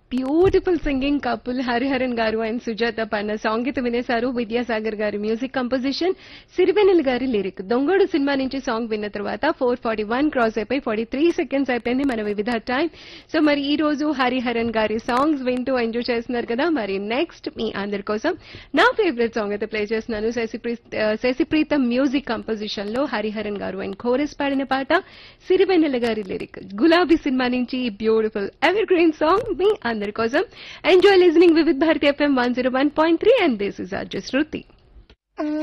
beautiful singing couple Hariharan గారు and Sujatha పన్న సాంగీత వినేశారు విద్యాసాగర్ గారి మ్యూజిక్ కంపోజిషన్ సిరివెన్నెల గారి లిరిక్ దొంగోడు సినిమా నుంచి సాంగ్ విన్న తర్వాత ఫోర్ ఫార్టీ వన్ క్రాస్ అయిపోయి ఫార్టీ త్రీ సెకండ్స్ అయిపోయింది మన వివిధ టైం సో మరి ఈ రోజు హరిహరన్ గారి సాంగ్స్ వింటూ ఎంజాయ్ చేస్తున్నారు కదా మరి నెక్స్ట్ మీ అందరి కోసం నా ఫేవరెట్ సాంగ్ అయితే ప్లే చేస్తున్నాను శశిప్రీతం మ్యూజిక్ కంపోజిషన్ లో హరిహరన్ గారు అండ్ కోరస్ పాడిన పాట సిరివెన్నెల గారి లిరిక్ గులాబీ సినిమా నుంచి బ్యూటిఫుల్ ఎవర్ గ్రీన్ సాంగ్ మీ అందరి కోసం enjoy listening Vividh Bharati FM one zero one point three and this is R just Shruti